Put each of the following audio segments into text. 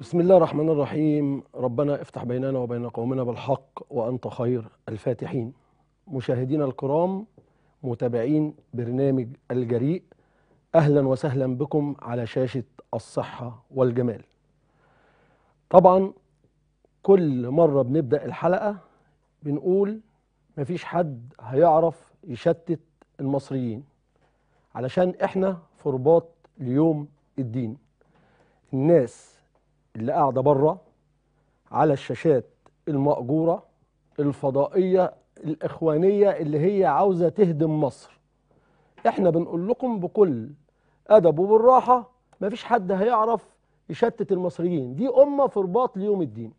بسم الله الرحمن الرحيم ربنا افتح بيننا وبين قومنا بالحق وأنت خير الفاتحين مشاهدينا الكرام متابعين برنامج الجريء أهلا وسهلا بكم على شاشة الصحة والجمال طبعا كل مرة بنبدأ الحلقة بنقول مفيش حد هيعرف يشتت المصريين علشان احنا في رباط ليوم الدين الناس اللي قاعدة بره على الشاشات المأجورة الفضائية الإخوانية اللي هي عاوزة تهدم مصر احنا بنقول لكم بكل أدب وبالراحة مفيش حد هيعرف يشتت المصريين دي أمة في رباط ليوم الدين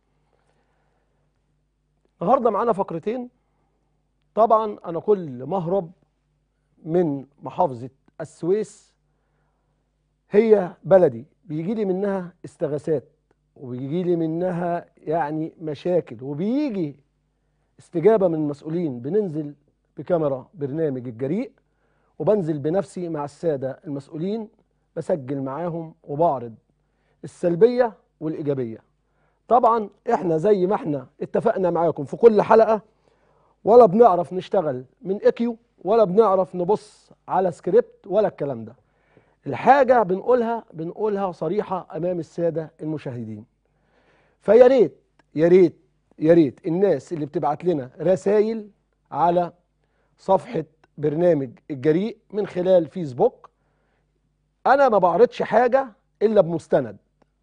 النهاردة معانا فقرتين طبعا أنا كل مهرب من محافظة السويس هي بلدي بيجي لي منها استغاثات وبيجي لي منها يعني مشاكل وبيجي استجابة من المسؤولين بننزل بكاميرا برنامج الجريء وبنزل بنفسي مع السادة المسؤولين بسجل معاهم وبعرض السلبية والإيجابية طبعا احنا زي ما احنا اتفقنا معاكم في كل حلقة ولا بنعرف نشتغل من اكيو ولا بنعرف نبص على سكريبت ولا الكلام ده الحاجة بنقولها بنقولها صريحة أمام السادة المشاهدين فيا ريت يا ريت يا ريت الناس اللي بتبعت لنا رسائل على صفحة برنامج الجريء من خلال فيسبوك أنا ما بعرضش حاجة إلا بمستند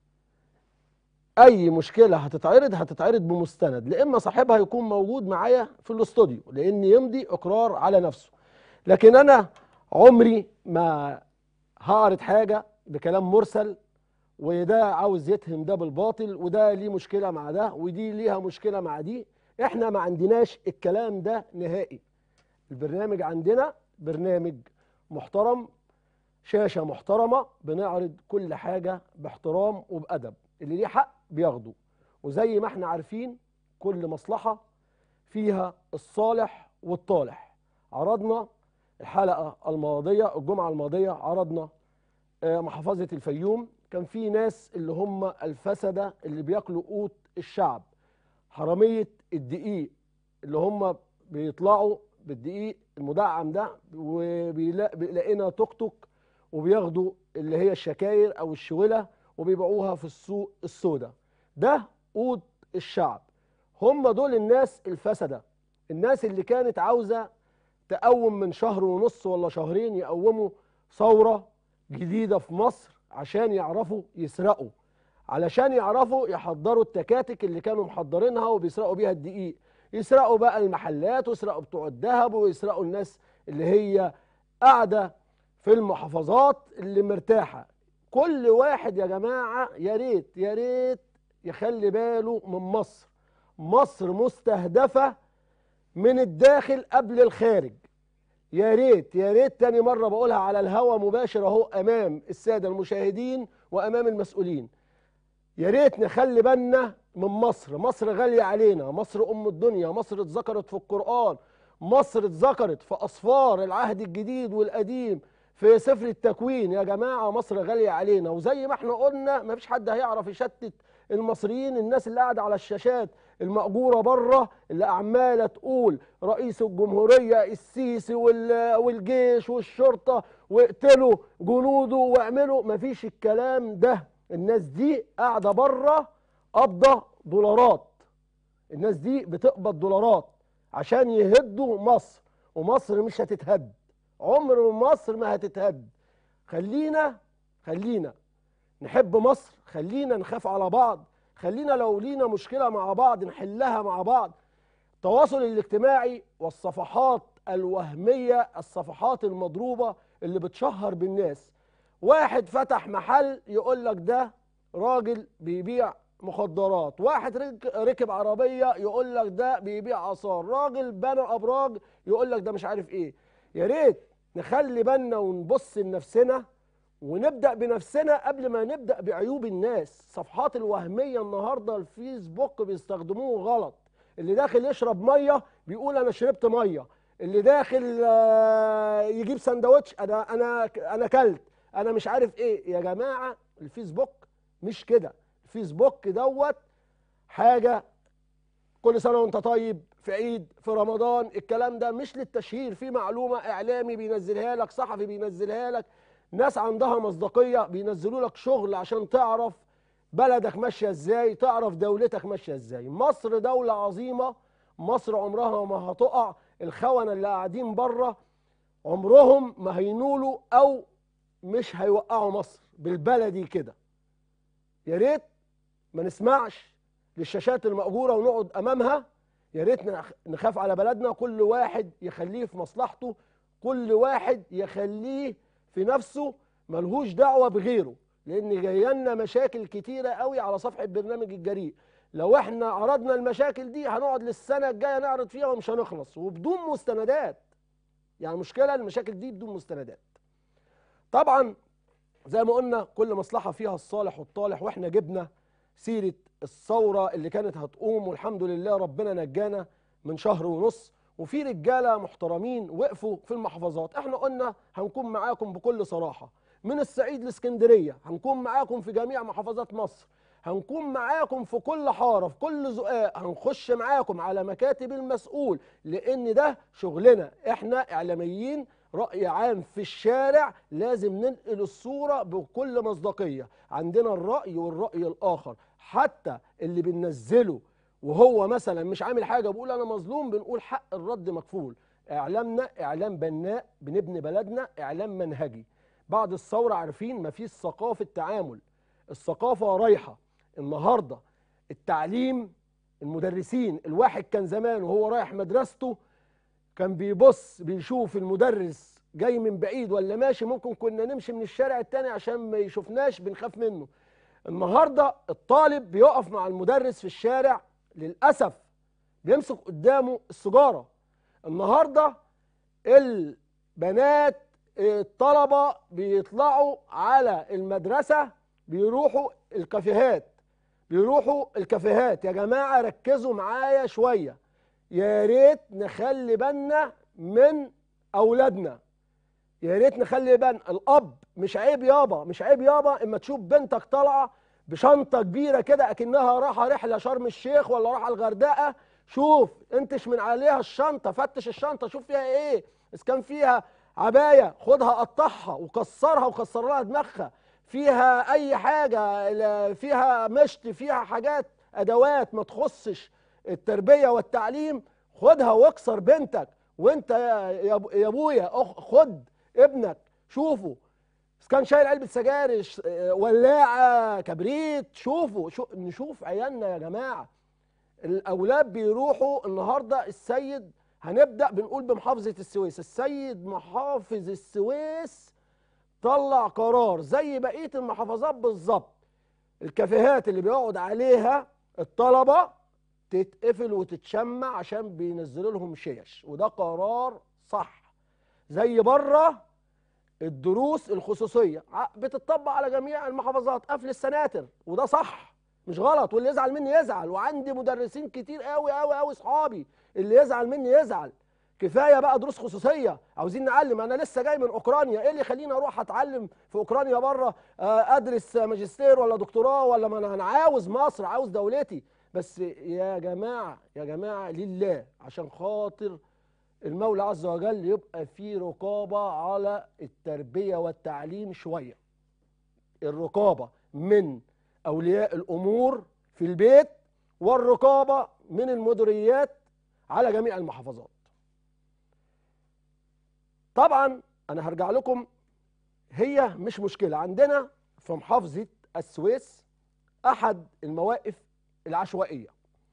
أي مشكلة هتتعرض هتتعرض بمستند لإما صاحبها يكون موجود معايا في الاستوديو لأن يمضي إقرار على نفسه لكن أنا عمري ما هعرض حاجة بكلام مرسل وده عاوز يتهم ده بالباطل وده ليه مشكلة مع ده ودي ليها مشكلة مع دي احنا ما عندناش الكلام ده نهائي البرنامج عندنا برنامج محترم شاشة محترمة بنعرض كل حاجة باحترام وبأدب اللي ليه حق بياخده وزي ما احنا عارفين كل مصلحة فيها الصالح والطالح عرضنا الحلقة الماضية الجمعة الماضية عرضنا محافظة الفيوم كان في ناس اللي هم الفسدة اللي بياكلوا قوت الشعب حرامية الدقيق اللي هم بيطلعوا بالدقيق المدعم ده وبيلاقينا توك توك وبياخدوا اللي هي الشكاير او الشولة وبيبيعوها في السوق السوداء ده قوت الشعب هم دول الناس الفسدة الناس اللي كانت عاوزة تقوم من شهر ونص ولا شهرين يقوموا ثورة جديدة في مصر عشان يعرفوا يسرقوا علشان يعرفوا يحضروا التكاتك اللي كانوا محضرينها وبيسرقوا بيها الدقيق يسرقوا بقى المحلات ويسرقوا بتوع الذهب ويسرقوا الناس اللي هي قاعدة في المحافظات اللي مرتاحة كل واحد يا جماعة يا ريت يا ريت يخلي باله من مصر مصر مستهدفة من الداخل قبل الخارج يا ريت يا ريت تاني مرة بقولها على الهوا مباشر اهو امام السادة المشاهدين وامام المسؤولين يا ريت نخلي بالنا من مصر مصر غالية علينا مصر ام الدنيا مصر اتذكرت في القرآن مصر اتذكرت في اسفار العهد الجديد والقديم في سفر التكوين يا جماعة مصر غالية علينا وزي ما احنا قلنا مفيش حد هيعرف يشتت المصريين الناس اللي قاعدة على الشاشات المأجورة بره اللي عمالة تقول رئيس الجمهورية السيسي والجيش والشرطة واقتلوا جنوده واعملوا مفيش الكلام ده الناس دي قاعدة بره قبضة دولارات الناس دي بتقبض دولارات عشان يهدوا مصر ومصر مش هتتهد عمر مصر ما هتتهد خلينا خلينا نحب مصر خلينا نخاف على بعض خلينا لو لينا مشكلة مع بعض نحلها مع بعض التواصل الاجتماعي والصفحات الوهمية الصفحات المضروبة اللي بتشهر بالناس واحد فتح محل يقول لك ده راجل بيبيع مخدرات واحد ركب عربية يقول لك ده بيبيع آثار راجل بنى أبراج يقول لك ده مش عارف ايه يا ريت نخلي بالنا ونبص لنفسنا ونبدأ بنفسنا قبل ما نبدأ بعيوب الناس صفحات الوهمية النهاردة الفيسبوك بيستخدموه غلط اللي داخل يشرب مية بيقول أنا شربت مية اللي داخل آه، يجيب سندوتش أنا أنا أنا كلت أنا مش عارف إيه يا جماعة الفيسبوك مش كده فيسبوك دوت حاجه كل سنه وانت طيب في عيد في رمضان الكلام ده مش للتشهير في معلومه اعلامي بينزلها لك صحفي بينزلها لك ناس عندها مصداقيه بينزلوا لك شغل عشان تعرف بلدك ماشيه ازاي تعرف دولتك ماشيه ازاي مصر دوله عظيمه مصر عمرها ما هتقع الخونه اللي قاعدين بره عمرهم ما هينولوا او مش هيوقعوا مصر بالبلدي كده يا ريت ما نسمعش للشاشات المأجورة ونقعد أمامها يا ريت نخ- نخاف على بلدنا كل واحد يخليه في مصلحته كل واحد يخليه في نفسه ملهوش دعوة بغيره لأن جايه لنا مشاكل كتيرة قوي على صفحة برنامج الجريء لو احنا عرضنا المشاكل دي هنقعد للسنة الجاية نعرض فيها ومش هنخلص وبدون مستندات يعني مشكلة المشاكل دي بدون مستندات طبعا زي ما قلنا كل مصلحة فيها الصالح والطالح واحنا جبنا سيرة الثورة اللي كانت هتقوم والحمد لله ربنا نجانا من شهر ونص وفي رجالة محترمين وقفوا في المحافظات احنا قلنا هنكون معاكم بكل صراحة من الصعيد لاسكندرية هنكون معاكم في جميع محافظات مصر هنكون معاكم في كل حارة في كل زقاق هنخش معاكم على مكاتب المسؤول لان ده شغلنا احنا اعلاميين رأي عام في الشارع لازم ننقل الصورة بكل مصداقية عندنا الرأي والرأي الآخر حتى اللي بننزله وهو مثلا مش عامل حاجة بيقول أنا مظلوم بنقول حق الرد مكفول إعلامنا إعلام بناء بنبني بلدنا إعلام منهجي بعد الثورة عارفين مفيش ثقافة تعامل الثقافة رايحة النهاردة التعليم المدرسين الواحد كان زمان وهو رايح مدرسته كان بيبص بيشوف المدرس جاي من بعيد ولا ماشي ممكن كنا نمشي من الشارع التاني عشان ما يشوفناش بنخاف منه النهارده الطالب بيقف مع المدرس في الشارع للاسف بيمسك قدامه السيجاره النهارده البنات الطلبه بيطلعوا على المدرسه بيروحوا الكافيهات بيروحوا الكافيهات يا جماعه ركزوا معايا شويه يا ريت نخلي بالنا من اولادنا يا ريت نخلي بالنا الاب مش عيب يابا مش عيب يابا اما تشوف بنتك طالعه بشنطه كبيره كده اكنها رايحه رحله شرم الشيخ ولا رايحه الغردقه شوف انتش من عليها الشنطه فتش الشنطه شوف فيها ايه اذا كان فيها عبايه خدها قطعها وكسرها وكسر لها دماغها فيها اي حاجه لا- فيها مشط فيها حاجات ادوات ما تخصش التربيه والتعليم خدها واكسر بنتك وانت يا يا أبو- يا ابويا أخ- خد ابنك شوفه اذا كان شايل علبه سجاير ش- ولاعه كبريت شوفوا شو نشوف عيالنا يا جماعه الاولاد بيروحوا النهارده السيد هنبدا بنقول بمحافظه السويس السيد محافظ السويس طلع قرار زي بقيه المحافظات بالظبط الكافيهات اللي بيقعد عليها الطلبه تتقفل وتتشمع عشان بينزلوا لهم شيش وده قرار صح زي بره الدروس الخصوصيه ع- بتطبق على جميع المحافظات قفل السناتر وده صح مش غلط واللي يزعل مني يزعل وعندي مدرسين كتير قوي قوي قوي اصحابي اللي يزعل مني يزعل كفايه بقى دروس خصوصيه عاوزين نعلم انا لسه جاي من اوكرانيا ايه اللي يخليني اروح اتعلم في اوكرانيا بره آه، ادرس ماجستير ولا دكتوراه ولا ما انا أنا عاوز مصر عاوز دولتي بس يا جماعه يا جماعه لله عشان خاطر المولى عز وجل يبقى في رقابه على التربيه والتعليم شويه الرقابه من اولياء الامور في البيت والرقابه من المديريات على جميع المحافظات طبعا انا هرجع لكم هي مش مشكله عندنا في محافظه السويس احد المواقف العشوائيه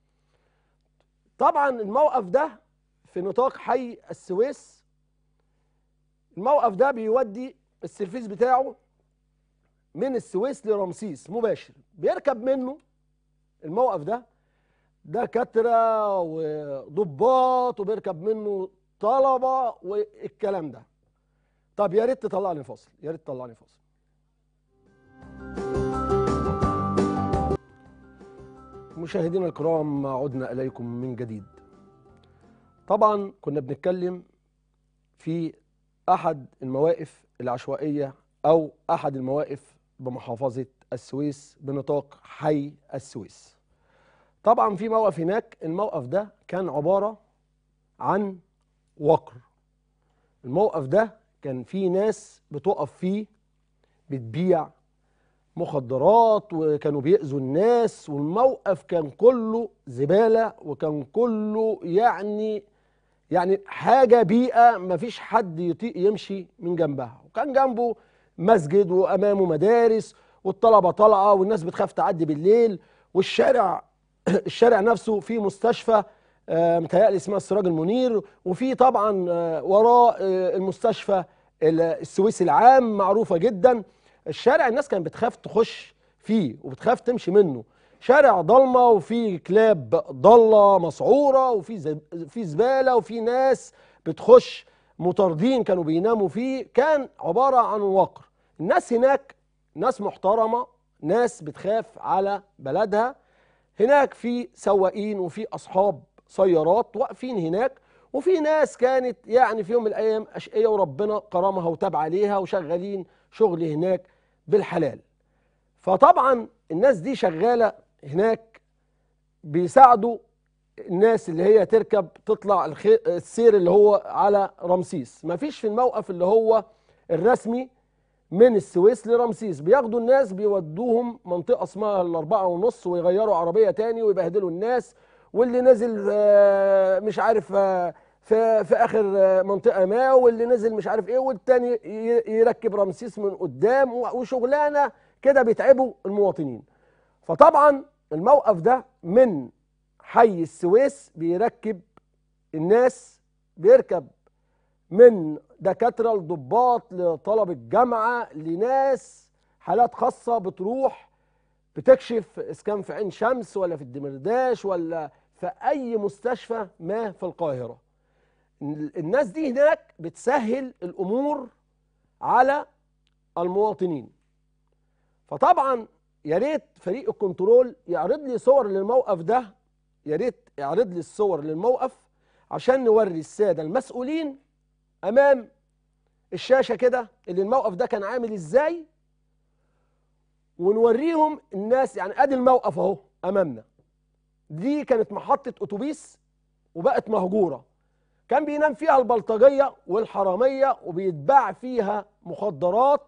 طبعا الموقف ده في نطاق حي السويس الموقف ده بيودي السيرفيس بتاعه من السويس لرمسيس مباشر بيركب منه الموقف ده دكاترة وضباط وبيركب منه طلبة والكلام ده طب يا ريت تطلعني فاصل يا ريت تطلعني فاصل مشاهدينا الكرام عدنا إليكم من جديد طبعا كنا بنتكلم في أحد المواقف العشوائية أو أحد المواقف بمحافظة السويس بنطاق حي السويس طبعا في موقف هناك الموقف ده كان عبارة عن وقر الموقف ده كان فيه ناس بتقف فيه بتبيع مخدرات وكانوا بيأذوا الناس والموقف كان كله زبالة وكان كله يعني يعني حاجة بيئة مفيش حد يطيق يمشي من جنبها وكان جنبه مسجد وأمامه مدارس والطلبة طالعة والناس بتخاف تعدي بالليل والشارع الشارع نفسه فيه مستشفى آه، متهيألي اسمها السراج المنير وفي طبعا آه، وراه آه، المستشفى السويسي العام معروفة جدا الشارع الناس كانت بتخاف تخش فيه وبتخاف تمشي منه شارع ضلمه وفي كلاب ضله مسعوره وفي زب- في زباله وفي ناس بتخش مطاردين كانوا بيناموا فيه كان عباره عن وقر الناس هناك ناس محترمه ناس بتخاف على بلدها هناك في سواقين وفي اصحاب سيارات واقفين هناك وفي ناس كانت يعني في يوم من الايام اشقيه وربنا كرمها وتاب عليها وشغالين شغل هناك بالحلال فطبعا الناس دي شغاله هناك بيساعدوا الناس اللي هي تركب تطلع الخي- السير اللي هو على رمسيس مفيش في الموقف اللي هو الرسمي من السويس لرمسيس بياخدوا الناس بيودوهم منطقة اسمها الأربعة ونص ويغيروا عربية تاني ويبهدلوا الناس واللي نزل آه، مش عارف آه، في في آخر آه، منطقة ما واللي نزل مش عارف إيه والتاني ي- يركب رمسيس من قدام و- وشغلانة كده بيتعبوا المواطنين فطبعا الموقف ده من حي السويس بيركب الناس بيركب من دكاترة لضباط لطلبة جامعة لناس حالات خاصة بتروح بتكشف إذا كان في عين شمس ولا في الدمرداش ولا في أي مستشفى ما في القاهرة الناس دي هناك بتسهل الأمور على المواطنين فطبعا يا ريت فريق الكنترول يعرض لي صور للموقف ده يا ريت يعرض لي الصور للموقف عشان نوري الساده المسؤولين امام الشاشه كده اللي الموقف ده كان عامل ازاي ونوريهم الناس يعني ادي الموقف اهو امامنا دي كانت محطه اتوبيس وبقت مهجوره كان بينام فيها البلطجيه والحراميه وبيتباع فيها مخدرات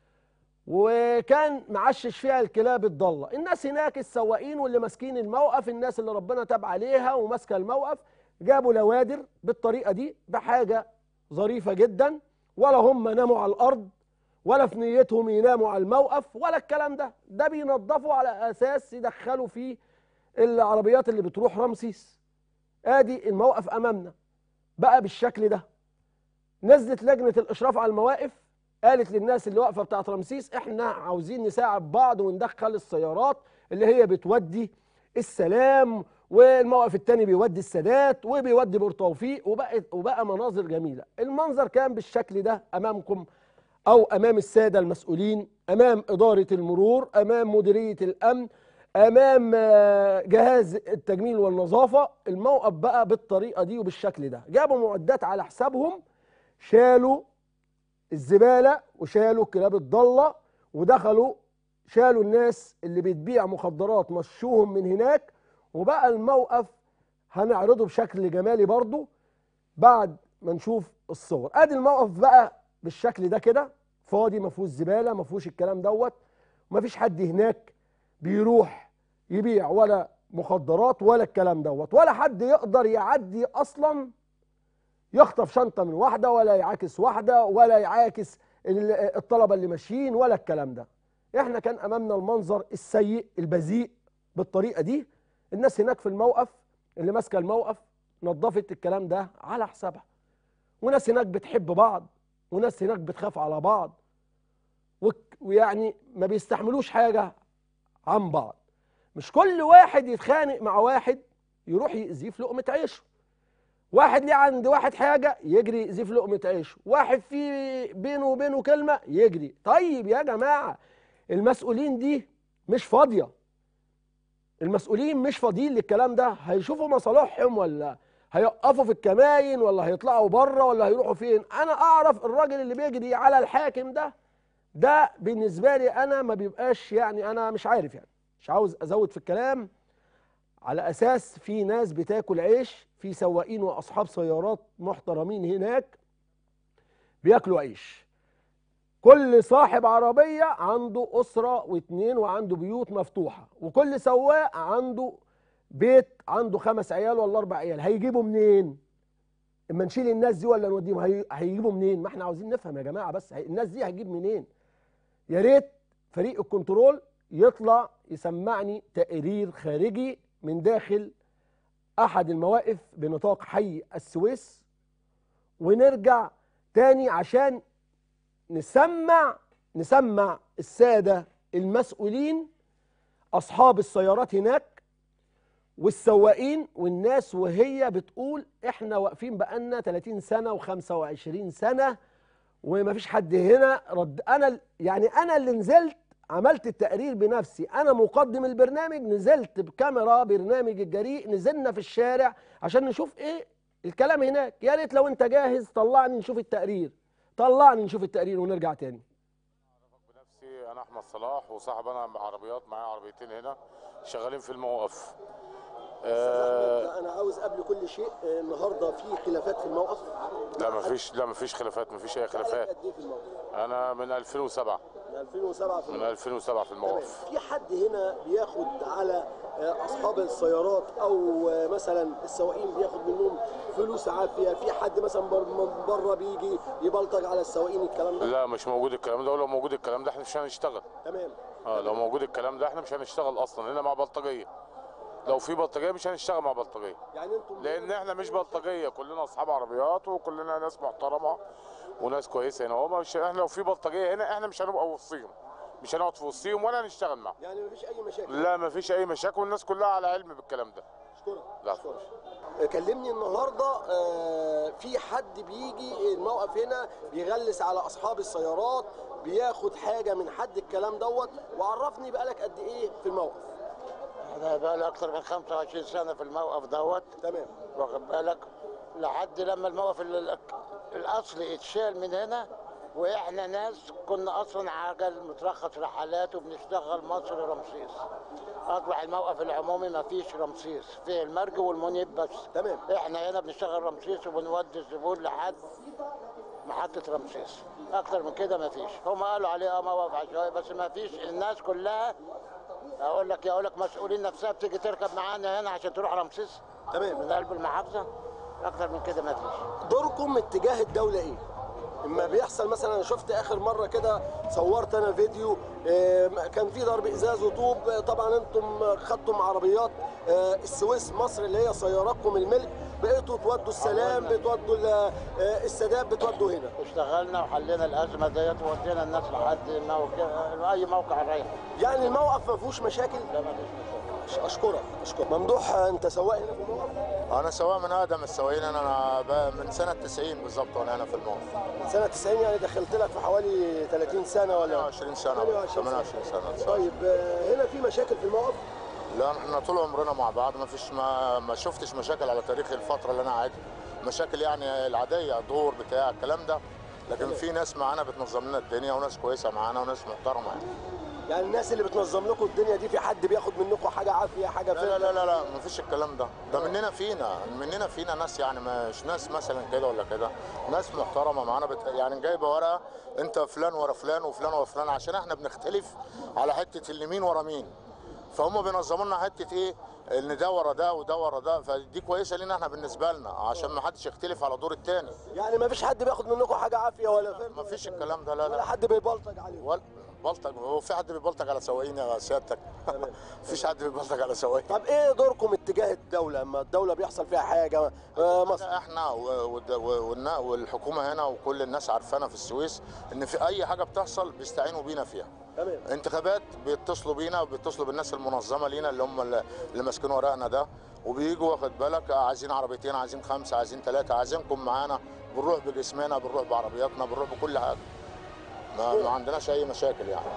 وكان معشش فيها الكلاب الضاله الناس هناك السواقين واللي ماسكين الموقف الناس اللي ربنا تاب عليها وماسكه الموقف جابوا لوادر بالطريقه دي بحاجه ظريفه جدا ولا هم ناموا على الارض ولا في نيتهم يناموا على الموقف ولا الكلام ده ده بينظفوا على اساس يدخلوا فيه العربيات اللي بتروح رمسيس ادي الموقف امامنا بقى بالشكل ده نزلت لجنه الاشراف على المواقف قالت للناس اللي واقفه بتاعت رمسيس احنا عاوزين نساعد بعض وندخل السيارات اللي هي بتودي السلام والموقف التاني بيودي السادات وبيودي بورتوفيق وبقى وبقى مناظر جميله المنظر كان بالشكل ده امامكم او امام الساده المسؤولين امام اداره المرور امام مديريه الامن امام آه، جهاز التجميل والنظافه الموقف بقى بالطريقه دي وبالشكل ده جابوا معدات على حسابهم شالوا الزباله وشالوا الكلاب الضاله ودخلوا شالوا الناس اللي بتبيع مخدرات مشوهم من هناك وبقى الموقف هنعرضه بشكل جمالي برضو بعد ما نشوف الصور ادي الموقف بقى بالشكل ده كده فاضي ما فيهوش زباله ما فيهوش الكلام دوت ما فيش حد هناك بيروح يبيع ولا مخدرات ولا الكلام دوت ولا حد يقدر يعدي اصلا يخطف شنطه من واحده ولا يعاكس واحده ولا يعاكس ال- الطلبه اللي ماشيين ولا الكلام ده احنا كان امامنا المنظر السيء البذيء بالطريقه دي الناس هناك في الموقف اللي ماسكه الموقف نظفت الكلام ده على حسابها وناس هناك بتحب بعض وناس هناك بتخاف على بعض وك- ويعني ما بيستحملوش حاجه عن بعض مش كل واحد يتخانق مع واحد يروح يأذيه في لقمه عيشه واحد ليه عند واحد حاجه يجري يأذيه في لقمه عيشه واحد في بينه وبينه كلمه يجري طيب يا جماعه المسؤولين دي مش فاضيه المسؤولين مش فاضيين للكلام ده هيشوفوا مصالحهم ولا هيقفوا في الكماين ولا هيطلعوا بره ولا هيروحوا فين انا اعرف الراجل اللي بيجري على الحاكم ده ده بالنسبه لي انا ما بيبقاش يعني انا مش عارف يعني مش عاوز ازود في الكلام على اساس في ناس بتاكل عيش في سواقين واصحاب سيارات محترمين هناك بياكلوا عيش كل صاحب عربية عنده أسرة واتنين وعنده بيوت مفتوحة وكل سواق عنده بيت عنده خمس عيال ولا أربع عيال هيجيبوا منين؟ اما نشيل الناس دي ولا نوديهم هي... هيجيبوا منين؟ ما احنا عاوزين نفهم يا جماعة بس هي... الناس دي هتجيب منين؟ يا ريت فريق الكنترول يطلع يسمعني تقرير خارجي من داخل أحد المواقف بنطاق حي السويس ونرجع تاني عشان نسمع نسمع السادة المسؤولين أصحاب السيارات هناك والسواقين والناس وهي بتقول احنا واقفين بقالنا 30 سنة و25 سنة ومفيش حد هنا رد انا يعني انا اللي نزلت عملت التقرير بنفسي انا مقدم البرنامج نزلت بكاميرا برنامج الجريء نزلنا في الشارع عشان نشوف ايه الكلام هناك يا ريت لو انت جاهز طلعني نشوف التقرير طلعني نشوف التقرير ونرجع تاني بنفسي انا احمد صلاح وصاحب انا عربيات معايا عربيتين هنا شغالين في الموقف آه انا عاوز قبل كل شيء النهارده في خلافات في الموقف لا مفيش لا مفيش خلافات مفيش اي خلافات قد ايه في الموقف انا من 2007 من 2007 في من 2007 في الموقف في حد هنا بياخد على اصحاب السيارات او مثلا السواقين بياخد منهم فلوس عافيه في حد مثلا بر- من بره بيجي يبلطج على السواقين الكلام ده لا مش موجود الكلام ده ولو موجود الكلام ده احنا مش هنشتغل تمام اه لو موجود الكلام ده احنا مش هنشتغل اصلا هنا مع بلطجيه لو في بلطجيه مش هنشتغل مع بلطجيه يعني انتم لان احنا مش بلطجيه كلنا اصحاب عربيات وكلنا ناس محترمه وناس كويسه هنا هو مش احنا لو في بلطجيه هنا احنا مش هنبقى وسطيهم مش هنقعد في وسطيهم ولا هنشتغل معاهم يعني مفيش اي مشاكل لا مفيش اي مشاكل والناس كلها على علم بالكلام ده اشكرك لا. اشكرك كلمني النهارده آه، في حد بيجي الموقف هنا بيغلس على اصحاب السيارات بياخد حاجه من حد الكلام دوت وعرفني بقالك قد ايه في الموقف انا بقى لي اكتر من 25 سنه في الموقف دوت تمام واخد بالك لحد لما الموقف ال- ال- الاصلي اتشال من هنا واحنا ناس كنا اصلا عجل مترخص رحلات وبنشتغل مصر رمسيس اصبح الموقف العمومي ما فيش رمسيس فيه المرج والمنيب بس تمام. احنا هنا بنشتغل رمسيس وبنودي الزبون لحد محطة رمسيس أكتر من كده ما فيش هم قالوا عليه اه موقف عشوائي بس ما فيش الناس كلها أقول لك يقول لك مسؤولين نفسها بتيجي تركب معانا هنا عشان تروح رمسيس تمام من قلب المحافظة أكتر من كده ما فيش دوركم اتجاه الدوله ايه اما بيحصل مثلا انا شفت اخر مره كده صورت انا فيديو آه، كان في ضرب ازاز وطوب آه، طبعا انتم خدتم عربيات آه، السويس مصر اللي هي سياراتكم الملك بقيتوا تودوا السلام عملنا. بتودوا ال- آه، السادات بتودوا هنا اشتغلنا وحلينا الأزمة ديت وودينا الناس لحد موقع أي موقع رايح يعني الموقف ما فيهوش مشاكل لا ما فيش مشاكل اشكرك اشكرك ممدوح آه، انت سواق هنا في الموقف انا سواق من ادم السواقين انا أنا ب- من سنه 90 بالظبط وانا هنا في الموقف سنه 90 يعني دخلت لك في حوالي 30 سنه ولا 28 سنه 28 28 سنه طيب آه، هنا في مشاكل في الموقف لا احنا طول عمرنا مع بعض ما فيش ما, ما شفتش مشاكل على تاريخ الفتره اللي انا قاعد مشاكل يعني العاديه دور بتاع الكلام ده لكن في ناس معانا بتنظم لنا الدنيا وناس كويسه معانا وناس محترمه يعني. يعني الناس اللي بتنظم لكم الدنيا دي في حد بياخد منكم حاجه عافيه حاجه لا لا لا لا, لا ما فيش الكلام ده ده مننا فينا مننا فينا ناس يعني مش ناس مثلا كده ولا كده ناس محترمه معانا بت... يعني جايبه ورقه انت فلان ورا فلان وفلان ورا فلان عشان احنا بنختلف على حته اللي مين ورا مين فهم بينظموا لنا حته ايه ان ده ورا ده وده ورا ده فدي كويسه لينا احنا بالنسبه لنا عشان ما حدش يختلف على دور التاني يعني ما فيش حد بياخد منكم حاجه عافيه ولا فاهم ما فيش الكلام ده لا ولا لا حد بيبلطج عليكم ولا بلطج هو في حد بيبلطج على سواقين يا سيادتك مفيش حد بيبلطج على سواقين طب ايه دوركم اتجاه الدوله اما الدوله بيحصل فيها حاجه آه مصر احنا و- والد- و- والنا- والحكومه هنا وكل الناس عارفانا في السويس ان في اي حاجه بتحصل بيستعينوا بينا فيها تمام انتخابات بيتصلوا بينا وبيتصلوا بالناس المنظمه لينا اللي هم اللي اللي ماسكين ورقنا ده وبييجوا واخد بالك عايزين عربيتين عايزين خمسه عايزين ثلاثه عايزينكم معانا بنروح بجسمنا بنروح بعربياتنا بنروح بكل حاجه ما, ما عندناش اي مشاكل يعني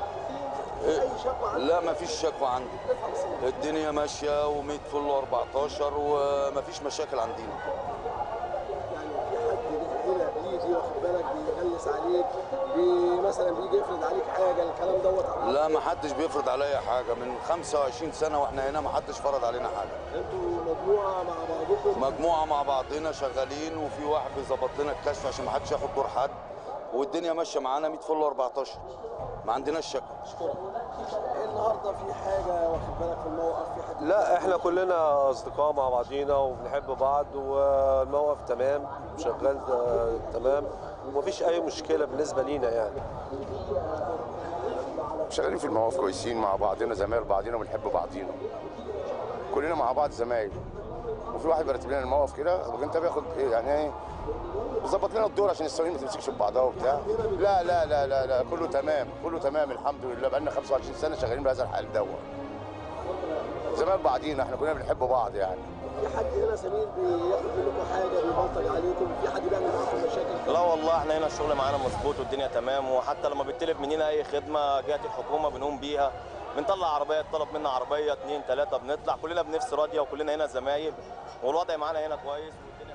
اي شكوى عندك لا ما فيش شكوى عندي الدنيا ماشيه و100 فل و14 وما فيش مشاكل عندنا يعني في حد هنا بيجي واخد بالك بيغلس بينافس عليك بي مثلا بيجي يفرض عليك حاجه الكلام دوت لا ما حدش بيفرض عليا حاجه من 25 سنه واحنا هنا ما حدش فرض علينا حاجه انتوا مجموعه مع بعضكم مجموعه مع بعضنا شغالين وفي واحد بيظبط لنا الكشف عشان ما حدش ياخد دور حد والدنيا ماشيه معانا 100 فل 14 ما عندناش شك النهارده في حاجه واخد بالك في الموقف في حد لا احنا كلنا اصدقاء مع بعضينا وبنحب بعض والموقف تمام شغال آه، تمام ومفيش اي مشكله بالنسبه لينا يعني شغالين في المواقف كويسين مع بعضنا زمايل بعضنا وبنحب بعضينا كلنا مع بعض زمايل وفي واحد بيرتب لنا المواقف كده وانت بياخد ايه يعني ايه بيظبط لنا الدور عشان السواقين ما تمسكش في بعضها وبتاع لا لا لا لا لا كله تمام كله تمام الحمد لله بقالنا 25 سنه شغالين بهذا الحال دوت زمايل بعضينا احنا كلنا بنحب بعض يعني في حد هنا سمير بياخد منكم حاجه بيبلطج عليكم في حد بيعمل معاكم مشاكل لا والله احنا هنا الشغل معانا مظبوط والدنيا تمام وحتى لما بيطلب مننا اي خدمه جهه الحكومه بنقوم بيها بنطلع عربيه طلب منا عربيه اتنين تلاته بنطلع كلنا بنفس راضيه وكلنا هنا زمايل والوضع معانا هنا كويس والدنيا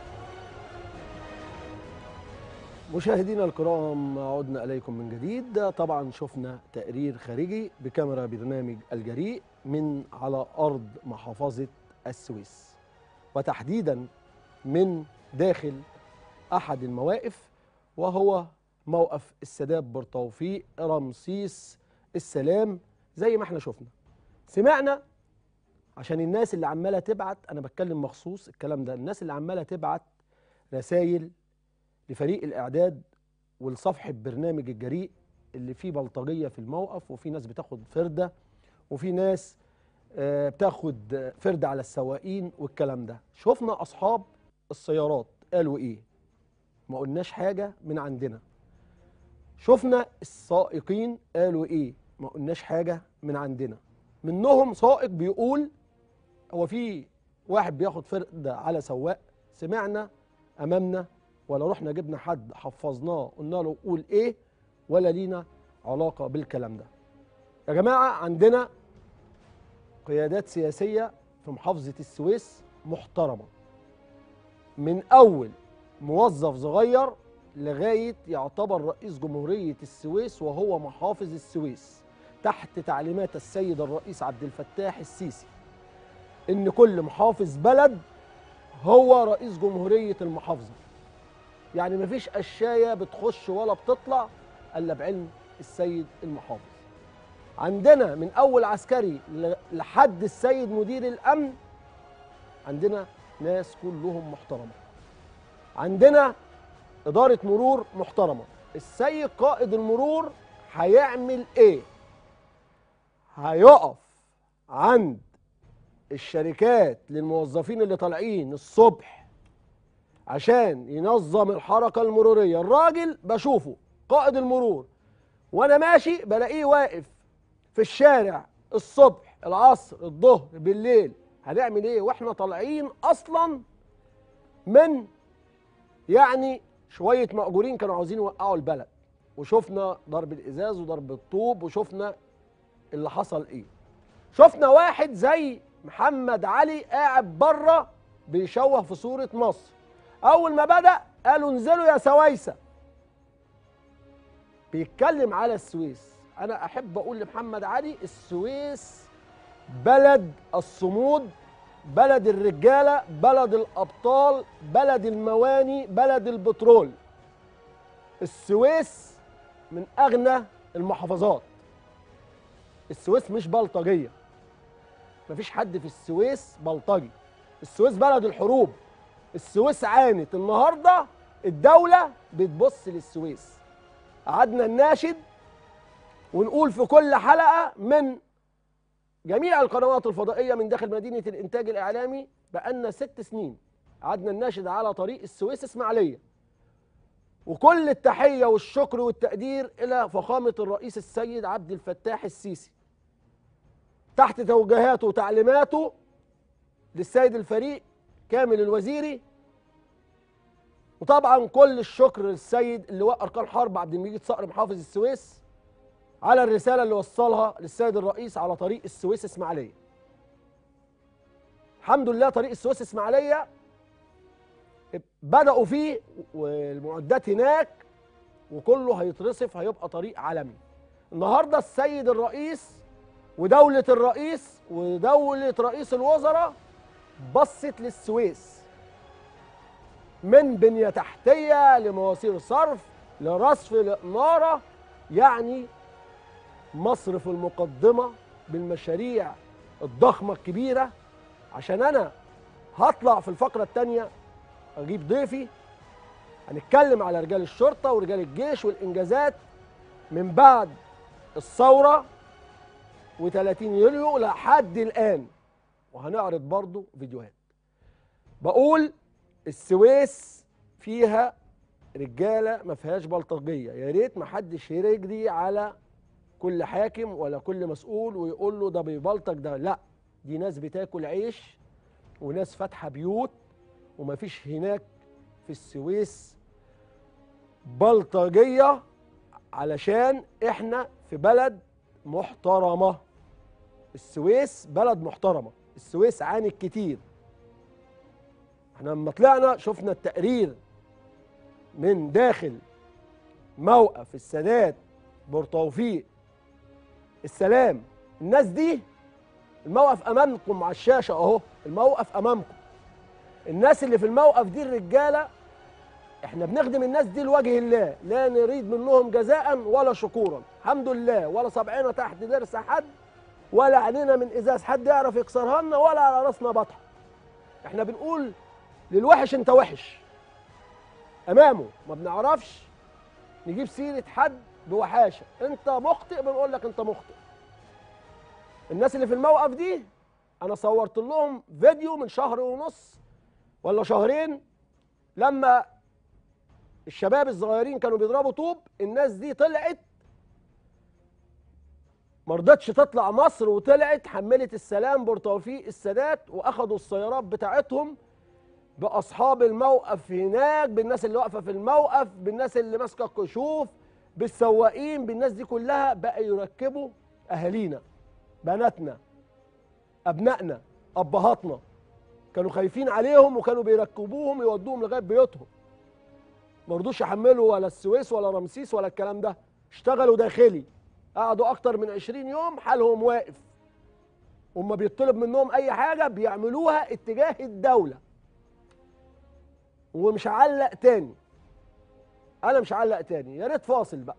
مشاهدينا الكرام عدنا اليكم من جديد طبعا شفنا تقرير خارجي بكاميرا برنامج الجريء من على ارض محافظه السويس وتحديدا من داخل احد المواقف وهو موقف السادات بورتوفيق رمسيس السلام زي ما احنا شفنا سمعنا عشان الناس اللي عماله تبعت انا بتكلم مخصوص الكلام ده الناس اللي عماله تبعت رسائل لفريق الاعداد ولصفحه برنامج الجريء اللي فيه بلطجيه في الموقف وفي ناس بتاخد فرده وفي ناس آه، بتاخد آه، فرده على السواقين والكلام ده شفنا اصحاب السيارات قالوا ايه ما قلناش حاجه من عندنا شفنا السائقين قالوا ايه ما قلناش حاجه من عندنا منهم سائق بيقول هو في واحد بياخد فرده على سواق سمعنا امامنا ولا رحنا جبنا حد حفظناه قلنا له قول ايه ولا لينا علاقه بالكلام ده يا جماعه عندنا قيادات سياسيه في محافظه السويس محترمه من اول موظف صغير لغايه يعتبر رئيس جمهوريه السويس وهو محافظ السويس تحت تعليمات السيد الرئيس عبد الفتاح السيسي ان كل محافظ بلد هو رئيس جمهوريه المحافظه يعني مفيش قشايه بتخش ولا بتطلع الا بعلم السيد المحافظ عندنا من اول عسكري ل- لحد السيد مدير الامن عندنا ناس كلهم محترمه عندنا اداره مرور محترمه السيد قائد المرور هيعمل ايه هيقف عند الشركات للموظفين اللي طالعين الصبح عشان ينظم الحركه المروريه الراجل بشوفه قائد المرور وانا ماشي بلاقيه واقف في الشارع الصبح العصر الظهر بالليل هنعمل ايه واحنا طالعين اصلا من يعني شويه مأجورين كانوا عاوزين يوقعوا البلد وشفنا ضرب الازاز وضرب الطوب وشفنا اللي حصل ايه شفنا واحد زي محمد علي قاعد بره بيشوه في صوره مصر اول ما بدا قالوا انزلوا يا سويسه بيتكلم على السويس انا احب اقول لمحمد علي السويس بلد الصمود بلد الرجاله بلد الابطال بلد المواني بلد البترول السويس من اغنى المحافظات السويس مش بلطجيه مفيش حد في السويس بلطجي السويس بلد الحروب السويس عانت النهارده الدوله بتبص للسويس قعدنا نناشد ونقول في كل حلقه من جميع القنوات الفضائيه من داخل مدينه الانتاج الاعلامي بقالنا ست سنين قعدنا نناشد على طريق السويس اسماعيليه وكل التحيه والشكر والتقدير الى فخامه الرئيس السيد عبد الفتاح السيسي تحت توجيهاته وتعليماته للسيد الفريق كامل الوزيري وطبعا كل الشكر للسيد اللواء اركان حرب عبد المجيد صقر محافظ السويس على الرساله اللي وصلها للسيد الرئيس على طريق السويس اسماعيليه الحمد لله طريق السويس اسماعيليه بداوا فيه والمعدات هناك وكله هيترصف هيبقى طريق عالمي النهارده السيد الرئيس ودولة الرئيس ودولة رئيس الوزراء بصت للسويس من بنية تحتية لمواسير صرف لرصف لإنارة يعني مصر في المقدمة بالمشاريع الضخمة الكبيرة عشان أنا هطلع في الفقرة الثانية أجيب ضيفي هنتكلم على رجال الشرطة ورجال الجيش والإنجازات من بعد الثورة و30 يوليو لحد الآن وهنعرض برضو فيديوهات بقول السويس فيها رجاله ما فيهاش بلطجيه يا ريت ما حدش يجري على كل حاكم ولا كل مسؤول ويقول له ده بيبلطج ده لا دي ناس بتاكل عيش وناس فاتحه بيوت وما فيش هناك في السويس بلطجيه علشان احنا في بلد محترمه السويس بلد محترمه السويس عانت كتير احنا لما طلعنا شفنا التقرير من داخل موقف السادات بورتوفيق السلام الناس دي الموقف امامكم على الشاشه اهو الموقف امامكم الناس اللي في الموقف دي الرجاله احنا بنخدم الناس دي لوجه الله لا نريد منهم جزاء ولا شكورا الحمد لله ولا صبعنا تحت ضرس حد ولا عينينا من ازاز حد يعرف يكسرها لنا ولا على راسنا بطحه احنا بنقول للوحش انت وحش امامه ما بنعرفش نجيب سيره حد بوحاشه انت مخطئ بنقول لك انت مخطئ الناس اللي في الموقف دي انا صورت لهم فيديو من شهر ونص ولا شهرين لما الشباب الصغيرين كانوا بيضربوا طوب الناس دي طلعت ما رضتش تطلع مصر وطلعت حملت السلام بورتوفيق السادات واخدوا السيارات بتاعتهم باصحاب الموقف هناك بالناس اللي واقفه في الموقف بالناس اللي ماسكه الكشوف بالسواقين بالناس دي كلها بقى يركبوا اهالينا بناتنا ابنائنا ابهاتنا كانوا خايفين عليهم وكانوا بيركبوهم يودوهم لغايه بيوتهم ما رضوش يحملوا ولا السويس ولا رمسيس ولا الكلام ده اشتغلوا داخلي قعدوا اكتر من 20 يوم حالهم واقف وما بيطلب منهم اي حاجه بيعملوها اتجاه الدوله ومش هعلق تاني انا مش هعلق تاني يا ريت فاصل بقى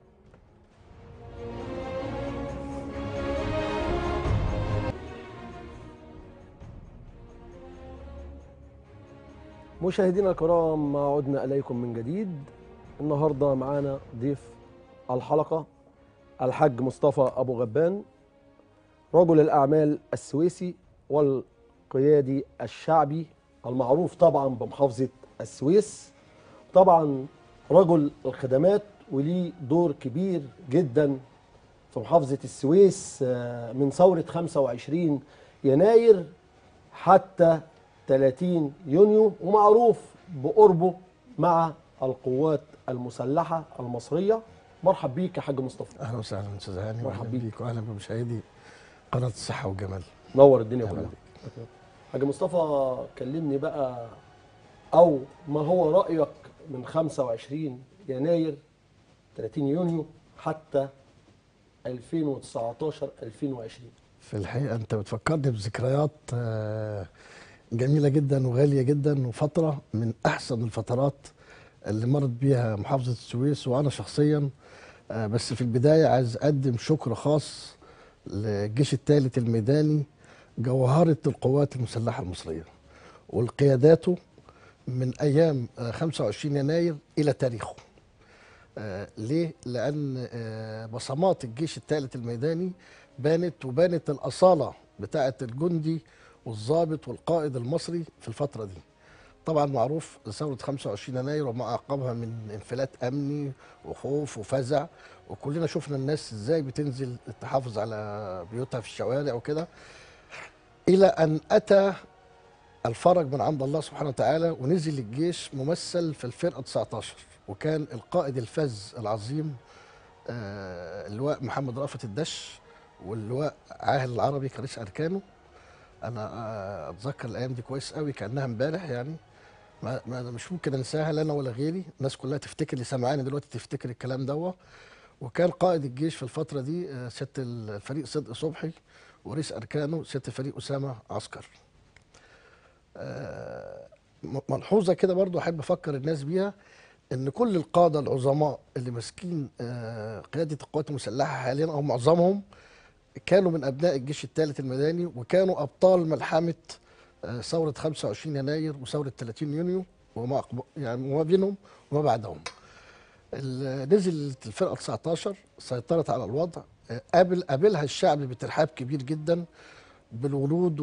مشاهدينا الكرام عدنا اليكم من جديد النهارده معانا ضيف الحلقه الحاج مصطفى ابو غبان رجل الاعمال السويسي والقيادي الشعبي المعروف طبعا بمحافظه السويس طبعا رجل الخدمات وليه دور كبير جدا في محافظة السويس آه، من ثورة 25 يناير حتى 30 يونيو ومعروف بقربه مع القوات المسلحة المصرية مرحب بيك يا حاج مصطفى اهلا وسهلا استاذ هاني مرحبا واهلا بيك. بيك واهلا بمشاهدي قناه الصحه والجمال نور الدنيا أهلا كلها حاج مصطفى كلمني بقى او ما هو رايك من 25 يناير 30 يونيو حتى 2019 2020 في الحقيقه انت بتفكرني بذكريات آه، جميله جدا وغاليه جدا وفتره من احسن الفترات اللي مرت بيها محافظه السويس وانا شخصيا آه، بس في البدايه عايز اقدم شكر خاص للجيش الثالث الميداني جوهره القوات المسلحه المصريه والقياداته من ايام آه، 25 يناير الى تاريخه آه، ليه؟ لأن آه، بصمات الجيش الثالث الميداني بانت وبانت الأصالة بتاعة الجندي والضابط والقائد المصري في الفترة دي. طبعا معروف ثورة 25 يناير وما أعقبها من انفلات أمني وخوف وفزع وكلنا شفنا الناس ازاي بتنزل تحافظ على بيوتها في الشوارع وكده إلى أن أتى الفرج من عند الله سبحانه وتعالى ونزل الجيش ممثل في الفرقة 19 وكان القائد الفز العظيم آه، اللواء محمد رأفت الدش واللواء عاهل العربي كرئيس أركانه أنا آه، أتذكر الأيام دي كويس قوي كأنها امبارح يعني ما ما أنا مش ممكن انساها لا انا ولا غيري الناس كلها تفتكر اللي سمعاني دلوقتي تفتكر الكلام دوت وكان قائد الجيش في الفتره دي آه، سياده الفريق صدق صبحي ورئيس اركانه سياده الفريق اسامه عسكر آه، م- ملحوظه كده برضو احب افكر الناس بيها ان كل القاده العظماء اللي ماسكين آه، قياده القوات المسلحه حاليا او معظمهم كانوا من ابناء الجيش الثالث المدني وكانوا ابطال ملحمه آه، ثوره 25 يناير وثوره 30 يونيو وما أقب- يعني وما بينهم وما بعدهم. ال- نزلت الفرقه 19 سيطرت على الوضع آه، قابل قابلها الشعب بترحاب كبير جدا بالورود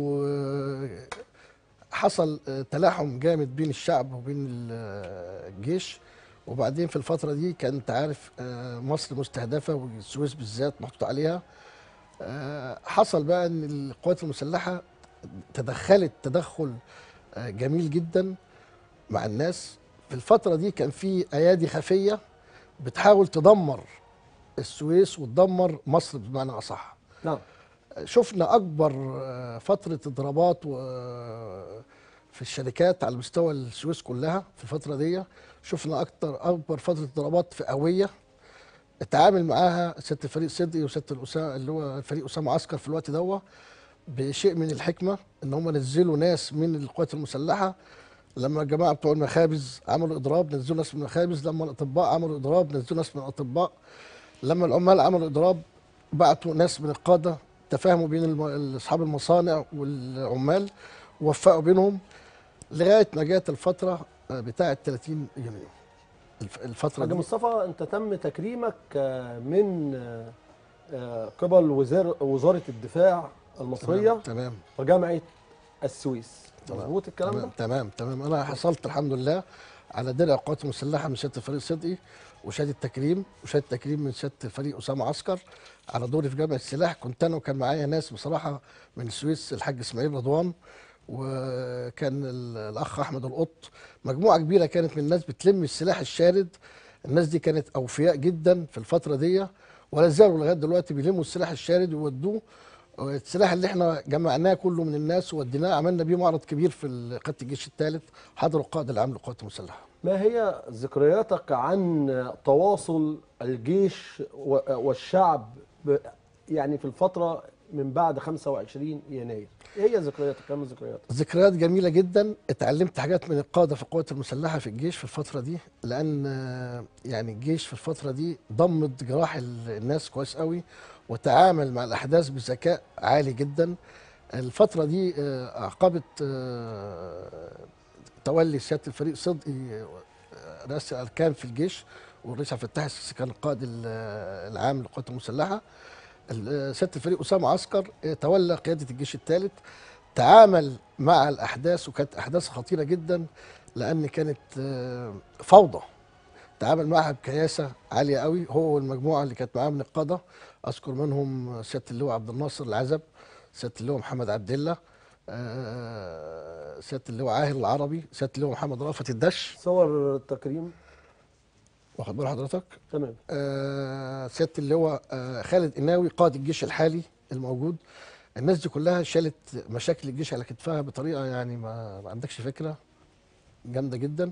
وحصل آه، تلاحم جامد بين الشعب وبين ال- آه، الجيش وبعدين في الفترة دي كان انت عارف آه، مصر مستهدفة والسويس بالذات محطوط عليها آه، حصل بقى ان القوات المسلحة تدخلت تدخل آه، جميل جدا مع الناس في الفترة دي كان في أيادي خفية بتحاول تدمر السويس وتدمر مصر بمعنى أصح نعم شفنا اكبر آه، فتره اضرابات و- في الشركات على مستوى السويس كلها في الفتره دي شفنا اكتر اكبر فتره اضرابات فئويه اتعامل معاها سياده الفريق صدقي وسياده الاسامه اللي هو فريق اسامه عسكر في الوقت دوت بشيء من الحكمه ان هم نزلوا ناس من القوات المسلحه لما الجماعه بتوع المخابز عملوا اضراب نزلوا ناس من المخابز لما الاطباء عملوا اضراب نزلوا ناس من الاطباء لما العمال عملوا اضراب بعتوا ناس من القاده تفاهموا بين الم- اصحاب المصانع والعمال ووفقوا بينهم لغايه ما جت الفتره آه، بتاعه 30 يونيو الف- الفتره حاج دي مصطفى انت تم تكريمك آه، من آه، آه، قبل وزار وزاره الدفاع المصريه تمام وجامعه السويس تمام. مظبوط الكلام تمام ده تمام تمام انا حصلت الحمد لله على درع القوات المسلحه من سياده الفريق صدقي وشهاده تكريم وشهاده تكريم من سياده الفريق اسامه عسكر على دوري في جامعه السلاح كنت انا وكان معايا ناس بصراحه من السويس الحاج اسماعيل رضوان وكان ال- الاخ احمد القط مجموعه كبيره كانت من الناس بتلم السلاح الشارد الناس دي كانت اوفياء جدا في الفتره دي ولا زالوا لغايه دلوقتي بيلموا السلاح الشارد ويودوه السلاح اللي احنا جمعناه كله من الناس ووديناه عملنا بيه معرض كبير في ال- قاده الجيش الثالث حضروا القائد العام للقوات المسلحه ما هي ذكرياتك عن تواصل الجيش و- والشعب ب- يعني في الفتره من بعد 25 يناير ايه هي ذكرياتك كم ذكرياتك ذكريات جميله جدا اتعلمت حاجات من القاده في القوات المسلحه في الجيش في الفتره دي لان آه، يعني الجيش في الفتره دي ضمد جراح ال- الناس كويس قوي وتعامل مع الاحداث بذكاء عالي جدا الفتره دي آه، اعقبت آه، تولي سياده الفريق صدقي آه، رئاسه الاركان في الجيش والرئيس عبد الفتاح السيسي كان القائد ال- العام للقوات المسلحه ال- سياده الفريق اسامه عسكر آه، تولى قياده الجيش الثالث تعامل مع الاحداث وكانت احداث خطيره جدا لان كانت آه، فوضى تعامل معها بكياسه عاليه قوي هو والمجموعه اللي كانت معاه من القاده اذكر منهم سياده اللواء عبد الناصر العزب سياده اللواء محمد عبد الله آه، سياده اللواء عاهر العربي سياده اللواء محمد رافت الدش صور التكريم واخد بال حضرتك تمام آه، سياده اللواء آه، خالد قناوي قائد الجيش الحالي الموجود الناس دي كلها شالت مشاكل الجيش على كتفها بطريقه يعني ما, ما عندكش فكره جامده جدا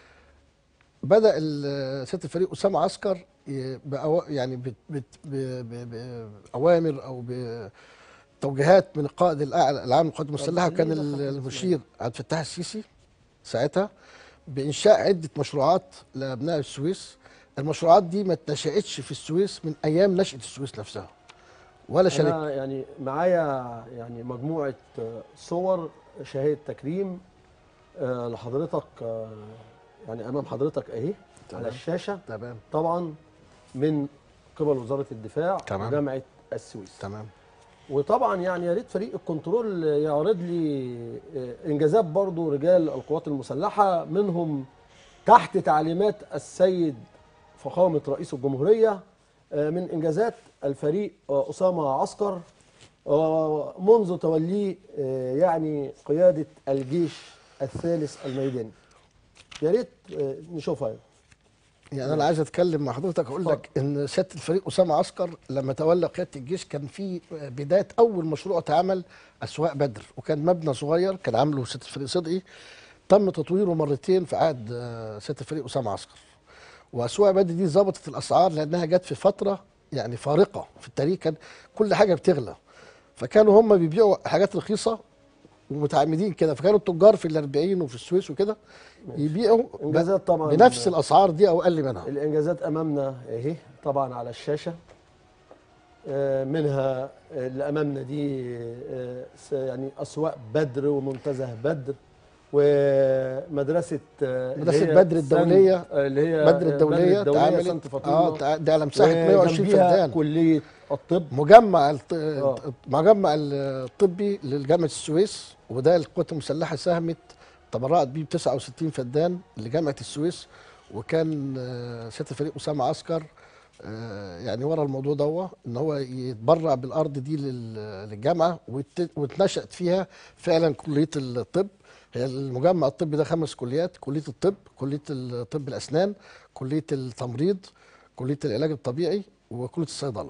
بدا ال- سياده الفريق اسامه عسكر ي- بأوا يعني بت بت ب- ب- باوامر او بتوجيهات من القائد الاعلى العام للقوات المسلحه وكان ال- المشير عبد الفتاح السيسي ساعتها بانشاء عده مشروعات لابناء السويس المشروعات دي ما اتنشأتش في السويس من ايام نشأة السويس نفسها ولا شركة انا يعني معايا يعني مجموعه آه، صور شهاده تكريم آه، لحضرتك آه، يعني امام حضرتك اهي تمام. على الشاشه تمام طبعا من قبل وزاره الدفاع تمام. وجامعه السويس تمام وطبعا يعني يا ريت فريق الكنترول يعرض لي آه، انجازات برضو رجال القوات المسلحه منهم تحت تعليمات السيد فخامه رئيس الجمهوريه آه، من انجازات الفريق آه، اسامه عسكر آه، منذ توليه آه، يعني قياده الجيش الثالث الميداني يا ريت آه، نشوفها يعني انا عايز اتكلم مع حضرتك اقول لك ان سياده الفريق اسامه عسكر لما تولى قياده الجيش كان في بدايه اول مشروع اتعمل اسواق بدر وكان مبنى صغير كان عامله سياده الفريق صدقي تم تطويره مرتين في عهد آه، سياده الفريق اسامه عسكر واسواق بدر دي ظبطت الاسعار لانها جت في فتره يعني فارقه في التاريخ كان كل حاجه بتغلى فكانوا هم بيبيعوا حاجات رخيصه ومتعمدين كده فكانوا التجار في الاربعين وفي السويس وكده يبيعوا ب- انجازات طبعا بنفس الاسعار دي او اقل منها الانجازات امامنا اهي طبعا على الشاشه آه، منها اللي امامنا دي آه، س- يعني اسواق بدر ومنتزه بدر ومدرسه آه، اللي مدرسة هي بدر سانت- الدولية. آه، اللي هي بدر الدوليه الدوليه اتعملت سانت فاطمه اه تع- ده على مساحه 120 وجنبيها فدان كليه الطب مجمع الط... آه. مجمع الطبي لجامعه السويس وده القوات المسلحه ساهمت تبرعت بيه ب 69 فدان لجامعه السويس وكان آه، سياده الفريق اسامه عسكر آه، يعني ورا الموضوع ده ان هو يتبرع بالارض دي لل- للجامعه وت- واتنشأت فيها فعلا كليه الطب هي المجمع الطبي ده خمس كليات كليه الطب كليه الطب الاسنان كليه التمريض كليه العلاج الطبيعي وكليه الصيدله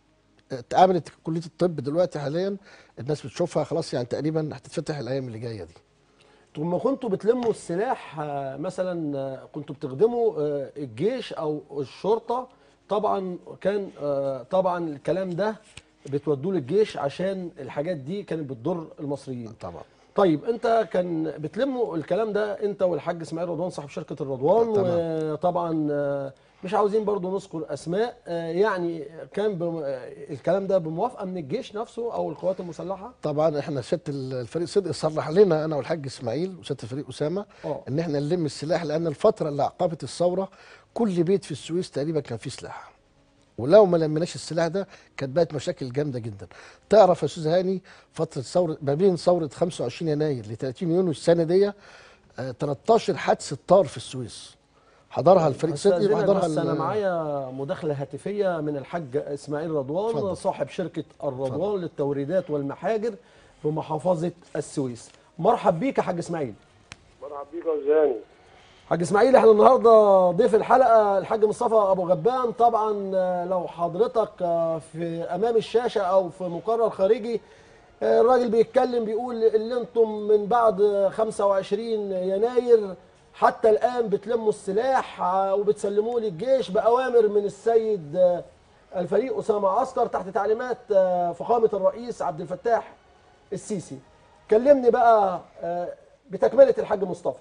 اتعملت كليه الطب دلوقتي حاليا الناس بتشوفها خلاص يعني تقريبا هتتفتح الايام اللي جايه دي ثم كنتوا بتلموا السلاح آه، مثلا آه، كنتوا بتخدموا آه، الجيش او الشرطه طبعا كان آه، طبعا الكلام ده بتودوه للجيش عشان الحاجات دي كانت بتضر المصريين طبعا طيب انت كان بتلموا الكلام ده انت والحاج اسماعيل رضوان صاحب شركه الرضوان تمام. وطبعا آه، مش عاوزين برضو نذكر اسماء آه، يعني كان بم- آه، الكلام ده بموافقه من الجيش نفسه او القوات المسلحه طبعا احنا سياده الفريق صدق صرح لنا انا والحاج اسماعيل وسياده الفريق اسامه اه ان احنا نلم السلاح لان الفتره اللي عقبت الثوره كل بيت في السويس تقريبا كان فيه سلاح ولو ما لمناش السلاح ده كانت بقت مشاكل جامده جدا تعرف يا استاذ هاني فتره ثوره ما بين ثوره 25 يناير ل 30 يونيو السنه دي آه، 13 حادثه طار في السويس حضرها الفريق صدقي أستاذنك وحضرها بس انا ال- معايا مداخله هاتفيه من الحاج اسماعيل رضوان اتفضل. صاحب شركه الرضوان للتوريدات والمحاجر بمحافظه السويس مرحب بيك يا حاج اسماعيل مرحب بيك يا زاني حاج اسماعيل احنا النهارده ضيف الحلقه الحاج مصطفى ابو غبان طبعا آه، لو حضرتك آه، في امام الشاشه او في مقرر خارجي آه، الراجل بيتكلم بيقول اللي انتم من بعد آه، 25 يناير حتى الان بتلموا السلاح آه، وبتسلموه للجيش باوامر من السيد آه، الفريق اسامه عسكر تحت تعليمات آه، فخامه الرئيس عبد الفتاح السيسي كلمني بقى آه، بتكمله الحاج مصطفى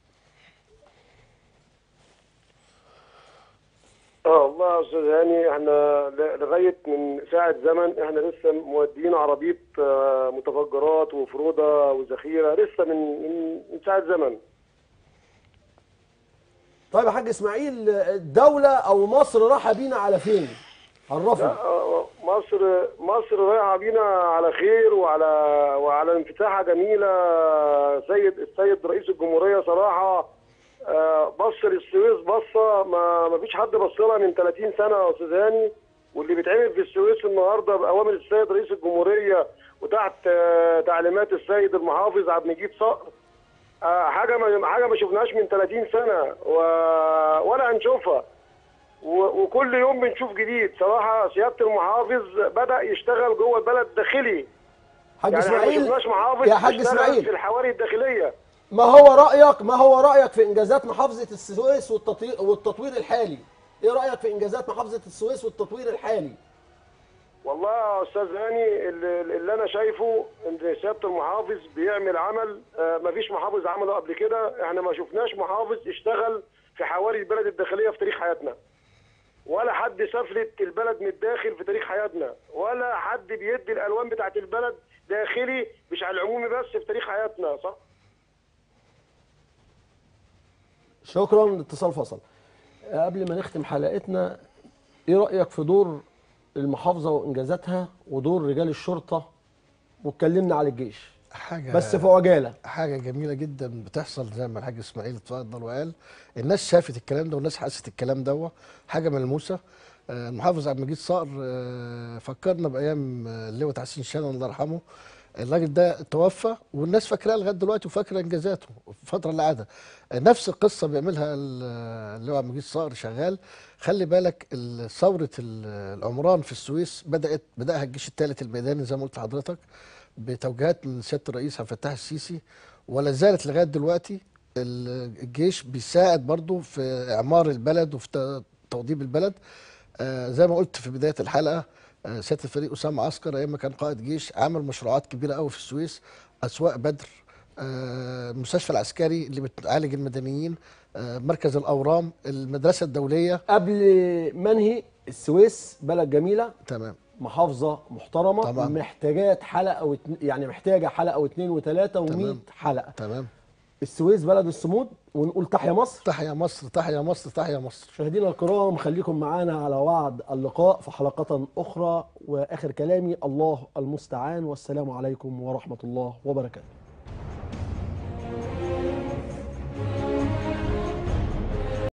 اه والله يا استاذ هاني احنا ل- لغايه من ساعه زمن احنا لسه مودين عربيه آه، متفجرات وفروضه وذخيره لسه من من من ساعه زمن طيب يا حاج اسماعيل الدولة أو مصر رايحة بينا على فين؟ عرفنا آه، مصر مصر رايحه بينا على خير وعلى وعلى انفتاحه جميله سيد السيد رئيس الجمهوريه صراحه آه، بص للسويس بصه ما ما فيش حد بص لها من 30 سنه يا استاذ هاني واللي بيتعمل في السويس النهارده باوامر السيد رئيس الجمهوريه وتحت آه، تعليمات السيد المحافظ عبد المجيد صقر آه، حاجه ما حاجه ما شفناهاش من 30 سنه و... ولا هنشوفها و- وكل يوم بنشوف جديد صراحه سياده المحافظ بدا يشتغل جوه البلد داخلي حاج يعني احنا ما اسماعيل شفناش محافظ يا حاج يشتغل اسماعيل في الحواري الداخليه ما هو رأيك ما هو رأيك في إنجازات محافظة السويس والتطوير والتطوير الحالي؟ إيه رأيك في إنجازات محافظة السويس والتطوير الحالي؟ والله يا استاذ هاني اللي, اللي انا شايفه ان سياده المحافظ بيعمل عمل آه، ما فيش محافظ عمله قبل كده احنا ما شفناش محافظ اشتغل في حواري البلد الداخليه في تاريخ حياتنا ولا حد سفلت البلد من الداخل في تاريخ حياتنا ولا حد بيدي الالوان بتاعت البلد داخلي مش على العمومي بس في تاريخ حياتنا صح شكرا الاتصال فصل قبل ما نختم حلقتنا إيه رأيك في دور المحافظة وإنجازاتها ودور رجال الشرطة واتكلمنا على الجيش حاجه بس في عجالة حاجه جميله جدا بتحصل زي ما الحاج اسماعيل اتفضل وقال الناس شافت الكلام ده والناس حست الكلام ده حاجه ملموسه آه، المحافظ عبد المجيد صقر آه، فكرنا بايام آه، اللواء تحسين شانون الله يرحمه الراجل ده توفى والناس فاكراه لغايه دلوقتي وفاكره انجازاته في الفتره اللي قعدها آه، نفس القصه بيعملها ال- اللواء عبد المجيد صقر شغال خلي بالك ال- ثوره ال- العمران في السويس بدات بداها الجيش الثالث الميداني زي ما قلت لحضرتك بتوجيهات من سياده الرئيس عبد الفتاح السيسي ولا زالت لغايه دلوقتي ال- الجيش بيساعد برضو في اعمار البلد وفي ت- توضيب البلد آه زي ما قلت في بدايه الحلقه آه سياده الفريق اسامه عسكر ايام ما كان قائد جيش عمل مشروعات كبيره قوي في السويس اسواق بدر آه المستشفى العسكري اللي بتعالج المدنيين آه مركز الاورام المدرسه الدوليه قبل منهي السويس بلد جميله تمام محافظه محترمه طبعاً. محتاجات حلقه واتن... يعني محتاجه حلقه واثنين وثلاثه و100 تمام. حلقه تمام السويس بلد الصمود ونقول تحيا مصر تحيا مصر تحيا مصر تحيا مصر مشاهدينا الكرام خليكم معانا على وعد اللقاء في حلقة أخرى وآخر كلامي الله المستعان والسلام عليكم ورحمة الله وبركاته